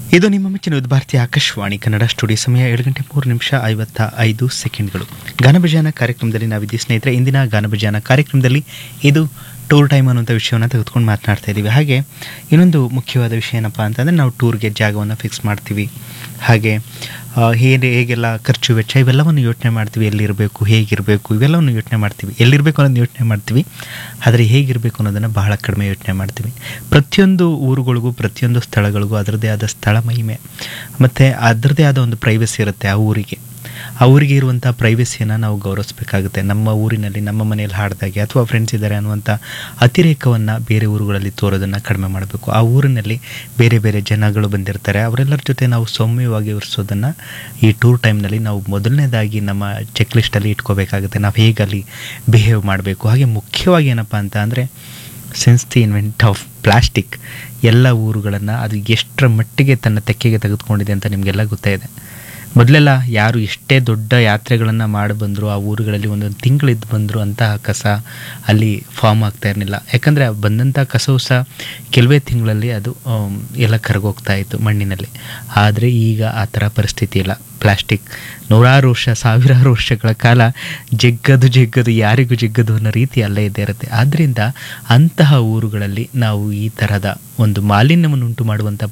ಇದು ನಿಮ್ಮ ಮೆಚ್ಚಿನ ಭಾರತೀಯ ಆಕಾಶವಾಣಿ ಕನ್ನಡ ಸ್ಟುಡಿಯೋ ಸಮಯ ಏಳು ಗಂಟೆ ಮೂರು ನಿಮಿಷ ಐವತ್ತ ಐದು ಸೆಕೆಂಡ್ಗಳು ಗಾನಭಜಾನ ಕಾರ್ಯಕ್ರಮದಲ್ಲಿ ನಾವಿದ್ದೀವಿ ಸ್ನೇಹಿತರೆ ಇಂದಿನ ಗಾನಭಜಾನ ಕಾರ್ಯಕ್ರಮದಲ್ಲಿ ಇದು ಟೂರ್ ಟೈಮ್ ಅನ್ನುವಂಥ ವಿಷಯವನ್ನು ತೆಗೆದುಕೊಂಡು ಮಾತನಾಡ್ತಾ ಇದ್ದೀವಿ ಹಾಗೆ ಇನ್ನೊಂದು ಮುಖ್ಯವಾದ ವಿಷಯ ಏನಪ್ಪ ಅಂತಂದರೆ ನಾವು ಟೂರ್ಗೆ ಜಾಗವನ್ನು ಫಿಕ್ಸ್ ಮಾಡ್ತೀವಿ ಹಾಗೆ ಆ, ಹೇಗೆ ಹೇಗೆಲ್ಲ ಖರ್ಚು ವೆಚ್ಚ ಇವೆಲ್ಲವನ್ನು ಯೋಚನೆ ಮಾಡ್ತೀವಿ ಎಲ್ಲಿರಬೇಕು ಹೇಗಿರಬೇಕು ಇವೆಲ್ಲವನ್ನು ಯೋಚನೆ ಮಾಡ್ತೀವಿ ಎಲ್ಲಿರಬೇಕು ಅನ್ನೋದು ಯೋಚನೆ ಮಾಡ್ತೀವಿ ಆದರೆ ಹೇಗಿರಬೇಕು ಅನ್ನೋದನ್ನು ಬಹಳ ಕಡಿಮೆ ಯೋಚನೆ ಮಾಡ್ತೀವಿ ಪ್ರತಿಯೊಂದು ಊರುಗಳಿಗೂ ಪ್ರತಿಯೊಂದು ಸ್ಥಳಗಳಿಗೂ ಅದರದ್ದೇ ಆದ ಸ್ಥಳ ಮಹಿಮೆ ಮತ್ತು ಅದರದ್ದೇ ಆದ ಒಂದು ಪ್ರೈವಸಿ ಇರುತ್ತೆ ಆ ಊರಿಗೆ ಆ ಊರಿಗೆ ಇರುವಂಥ ಪ್ರೈವಸಿಯನ್ನು ನಾವು ಗೌರವಿಸಬೇಕಾಗುತ್ತೆ ನಮ್ಮ ಊರಿನಲ್ಲಿ ನಮ್ಮ ಮನೆಯಲ್ಲಿ ಹಾಡ್ದಾಗೆ ಅಥವಾ ಫ್ರೆಂಡ್ಸ್ ಇದ್ದಾರೆ ಅನ್ನುವಂಥ ಅತಿರೇಕವನ್ನು ಬೇರೆ ಊರುಗಳಲ್ಲಿ ತೋರೋದನ್ನು ಕಡಿಮೆ ಮಾಡಬೇಕು ಆ ಊರಿನಲ್ಲಿ ಬೇರೆ ಬೇರೆ ಜನಗಳು ಬಂದಿರ್ತಾರೆ ಅವರೆಲ್ಲರ ಜೊತೆ ನಾವು ಸೌಮ್ಯವಾಗಿ ಇರಿಸೋದನ್ನು ಈ ಟೂರ್ ಟೈಮ್ನಲ್ಲಿ ನಾವು ಮೊದಲನೇದಾಗಿ ನಮ್ಮ ಚೆಕ್ ಲಿಸ್ಟಲ್ಲಿ ಇಟ್ಕೋಬೇಕಾಗುತ್ತೆ ನಾವು ಹೇಗಲ್ಲಿ ಬಿಹೇವ್ ಮಾಡಬೇಕು ಹಾಗೆ ಮುಖ್ಯವಾಗಿ ಏನಪ್ಪ ಅಂತ ಅಂದರೆ since the invent of plastic ಎಲ್ಲ ಊರುಗಳನ್ನು ಅದು ಎಷ್ಟರ ಮಟ್ಟಿಗೆ ತನ್ನ ತೆಕ್ಕೆಗೆ ತೆಗೆದುಕೊಂಡಿದೆ ಅಂತ ನಿಮಗೆಲ್ಲ ಗೊತ್ತೇ ಇದೆ ಮೊದಲೆಲ್ಲ ಯಾರು ಎಷ್ಟೇ ದೊಡ್ಡ ಯಾತ್ರೆಗಳನ್ನು ಮಾಡಿ ಬಂದರು ಆ ಊರುಗಳಲ್ಲಿ ಒಂದೊಂದು ತಿಂಗಳಿದ್ದು ಬಂದರು ಅಂತಹ ಕಸ ಅಲ್ಲಿ ಫಾರ್ಮ್ ಆಗ್ತಾ ಇರಲಿಲ್ಲ ಯಾಕಂದರೆ ಬಂದಂಥ ಕಸವು ಸಹ ಕೆಲವೇ ತಿಂಗಳಲ್ಲಿ ಅದು ಆಮ್, ಎಲ್ಲ ಕರಗೋಗ್ತಾ ಇತ್ತು ಮಣ್ಣಿನಲ್ಲಿ ಆದರೆ ಈಗ ಆ ಥರ ಪರಿಸ್ಥಿತಿ ಇಲ್ಲ ಪ್ಲಾಸ್ಟಿಕ್ ನೂರಾರು ವರ್ಷ ಸಾವಿರಾರು ವರ್ಷಗಳ ಕಾಲ ಜಗ್ಗದು ಜಗ್ಗದು ಯಾರಿಗೂ ಜಗ್ಗದು ಅನ್ನೋ ರೀತಿ ಅಲ್ಲೇ ಇದ್ದೇ ಇರುತ್ತೆ ಆದ್ದರಿಂದ ಅಂತಹ ಊರುಗಳಲ್ಲಿ ನಾವು ಈ ತರಹದ ಒಂದು ಮಾಲಿನ್ಯವನ್ನು ಉಂಟು ಮಾಡುವಂಥ